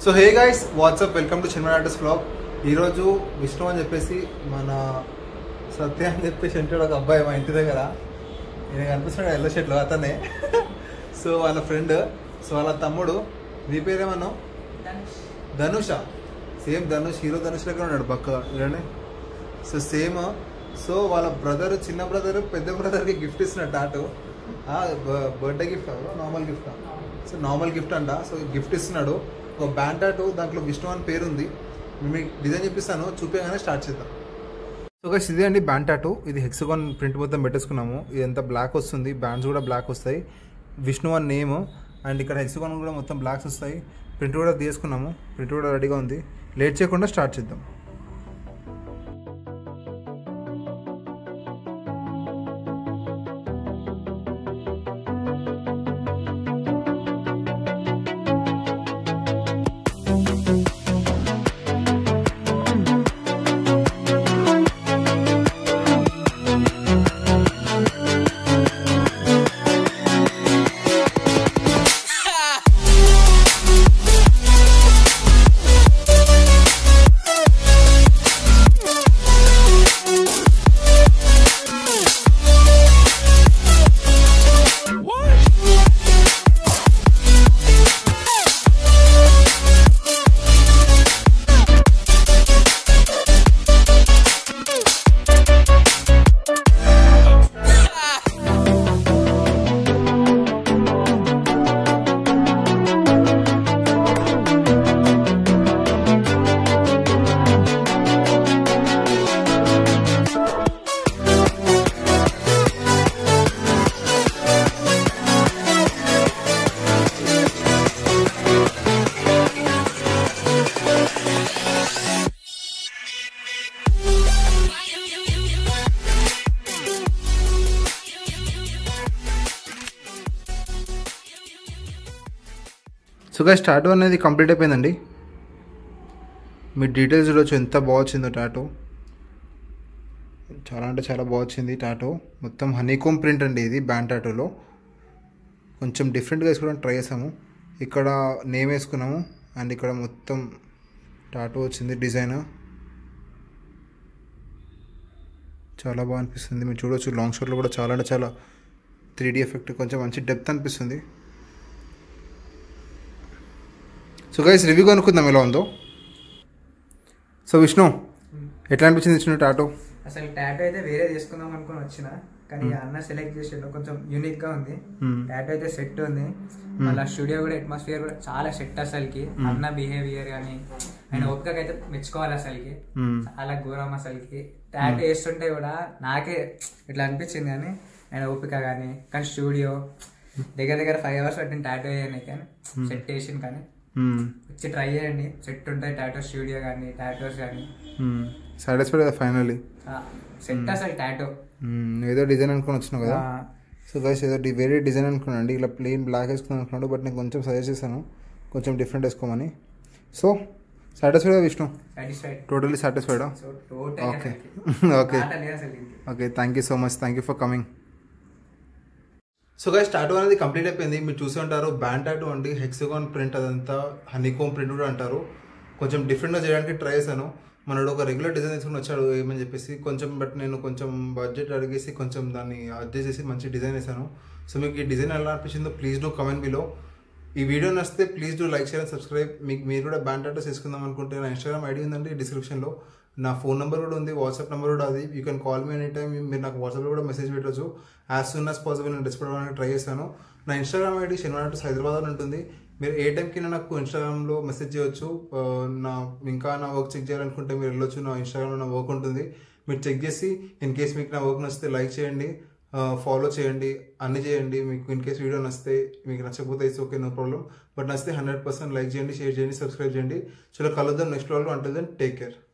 So hey guys what's up welcome to చిన్న artist vlog ఈరోజు విష్ణు అని చెప్పేసి మన సత్య అని చెప్పేసి ఉంటాడు ఒక అబ్బాయి మా ఇంటి దగ్గర నేను కనిపిస్తున్నాడు ఎల్లో షర్ట్లో అతనే సో వాళ్ళ ఫ్రెండ్ సో వాళ్ళ తమ్ముడు నీ పేరేమన్నావు ధనుష సేమ్ ధనుష్ హీరో ధనుష్ దగ్గర ఉన్నాడు పక్క చూడండి సో సేమ్ సో వాళ్ళ బ్రదర్ చిన్న బ్రదర్ పెద్ద బ్రదర్కి గిఫ్ట్ ఇస్తున్నాడు tattoo birthday gift normal gift so normal gift అంట సో గిఫ్ట్ ఇస్తున్నాడు ఒక బ్యాండ్ టాటూ దాంట్లో విష్ణు అని పేరు ఉంది మీకు డిజైన్ చూపిస్తాను చూపించగానే స్టార్ట్ చేద్దాం సో గైస్ ఇదే అండి బ్యాండ్ టాటూ ఇది హెక్సగాన్ ప్రింట్ మొత్తం పెట్టేసుకున్నాము ఇదంతా బ్లాక్ వస్తుంది బ్యాండ్స్ కూడా బ్లాక్ వస్తాయి విష్ణు అని నేమ్ అండ్ ఇక్కడ హెక్సగాన్ కూడా మొత్తం బ్లాక్స్ వస్తాయి ప్రింట్ కూడా తీసుకున్నాము ప్రింట్ కూడా రెడీగా ఉంది లేట్ చేయకుండా స్టార్ట్ చేద్దాం సో గా టాటో అనేది కంప్లీట్ అయిపోయిందండి మీ డీటెయిల్స్ చూడొచ్చు ఎంత బాగా వచ్చిందో టాటో చాలా అంటే చాలా బాగా వచ్చింది టాటో మొత్తం హనీకోమ్ ప్రింట్ అండి ఇది బ్యాండ్ టాటోలో కొంచెం డిఫరెంట్గా వేసుకోవడానికి ట్రై చేసాము ఇక్కడ నేమ్ వేసుకున్నాము అండ్ ఇక్కడ మొత్తం టాటో వచ్చింది డిజైన్ చాలా బాగా అనిపిస్తుంది మీరు చూడొచ్చు లాంగ్ షాట్లో కూడా చాలా అంటే చాలా త్రీ డీ ఎఫెక్ట్ కొంచెం మంచి డెప్త్ అనిపిస్తుంది సో గైస్ రివ్యూ కనుక్కుందాం ఎలా ఉందో సో విష్ణు ఎట్లా అనిపించింది విష్ణు టాటో అసలు టాటో అయితే వేరే తీసుకుందాం అనుకుని వచ్చిన కానీ అన్న సెలెక్ట్ చేసిండు కొంచెం యూనిక్ గా ఉంది Hmm. టాటో అయితే సెట్ ఉంది మళ్ళీ స్టూడియో కూడా అట్మాస్ఫియర్ కూడా చాలా సెట్ అసలుకి అన్న బిహేవియర్ కానీ ఆయన ఓపిక అయితే మెచ్చుకోవాలి అసలుకి Hmm. చాలా ఘోరం అసలుకి టాటో వేస్తుంటే కూడా నాకే ఇట్లా అనిపించింది కానీ ఆయన ఓపిక కానీ కానీ స్టూడియో దగ్గర దగ్గర ఫైవ్ అవర్స్ పట్టిన టాటో వేయని కానీ సెట్ వేసింది కానీ వచ్చి ట్రై చేయండి సెట్ ఉంటాయి టాటో స్టూడియో కానీ టాటోస్ కానీ సాటిస్ఫైడ్ కదా ఫైనల్లీ సెట్ అసలు టాటో ఏదో డిజైన్ అనుకుని వచ్చినావు కదా సో గైస్ ఏదో డి- వేరే డిజైన్ అనుకున్నాను ఇలా ప్లెయిన్ బ్లాక్ వేసుకున్నాను అనుకున్నాడు బట్ నేను కొంచెం సజెస్ట్ చేశాను కొంచెం డిఫరెంట్ వేసుకోమని so satisfied Vishnu satisfied totally సాటిస్ఫైడా so total okay okay okay thank you so much thank you for coming so guys tattoo అనేది కంప్లీట్ అయిపోయింది మీరు చూసి ఉంటారు బ్యాండ్ టాటూ అండి హెక్సగాన్ ప్రింట్ అదంతా హనీకోమ్ ప్రింట్ కూడా అంటారు కొంచెం డిఫరెంట్గా చేయడానికి ట్రై చేశాను మనడు ఒక రెగ్యులర్ డిజైన్ తీసుకుని వచ్చాడు ఏమని చెప్పేసి కొంచెం బట్ నేను కొంచెం బడ్జెట్ అడిగేసి కొంచెం దాన్ని అడ్జస్ట్ చేసి మంచి డిజైన్ వేసాను సో మీకు ఈ డిజైన్ ఎలా అనిపించిందో ప్లీజ్ డూ కమెంట్ బిలో ఈ వీడియో నచ్చితే please do like share and subscribe మీకు మీరు కూడా బ్యాండ్ టాటోస్ తీసుకుందాం అనుకుంటే నా ఇన్స్టాగ్రామ్ ఐడి ఉందండి డిస్క్రిప్షన్లో నా ఫోన్ నెంబర్ కూడా ఉంది వాట్సాప్ నెంబర్ కూడా అది you can call me any time మీరు నాకు వాట్సాప్లో కూడా మెసేజ్ పెట్టవచ్చు యాజ్ సూన్ యాజ్ పాసిబుల్ నేను రెస్పాండ్ అవ్వడానికి ట్రై చేశాను నా ఇన్స్టాగ్రామ్ ఐడి శనివారం టు హైదరాబాద్ ఉంటుంది మీరు ఏ టైంకి నాకు ఇన్స్టాగ్రామ్లో మెసేజ్ చేయొచ్చు ఆ, నా ఇంకా నా వర్క్ చెక్ చేయాలనుకుంటే మీరు వెళ్ళొచ్చు నా ఇన్స్టాగ్రామ్లో నా వర్క్ ఉంటుంది మీరు చెక్ చేసి ఇన్ కేస్ మీకు నా వర్క్ నచ్చితే లైక్ చేయండి ఫాలో చేయండి అన్ని చేయండి మీకు ఇన్ కేస్ వీడియో నచ్చితే మీకు నచ్చకపోతే it's okay no problem but నచ్చితే హండ్రెడ్ పర్సెంట్ లైక్ చేయండి షేర్ చేయండి సబ్స్క్రైబ్ చేయండి చలో కలుద్దాం నెక్స్ట్ వాళ్ళు అంటే దెన్ టేక్ కేర్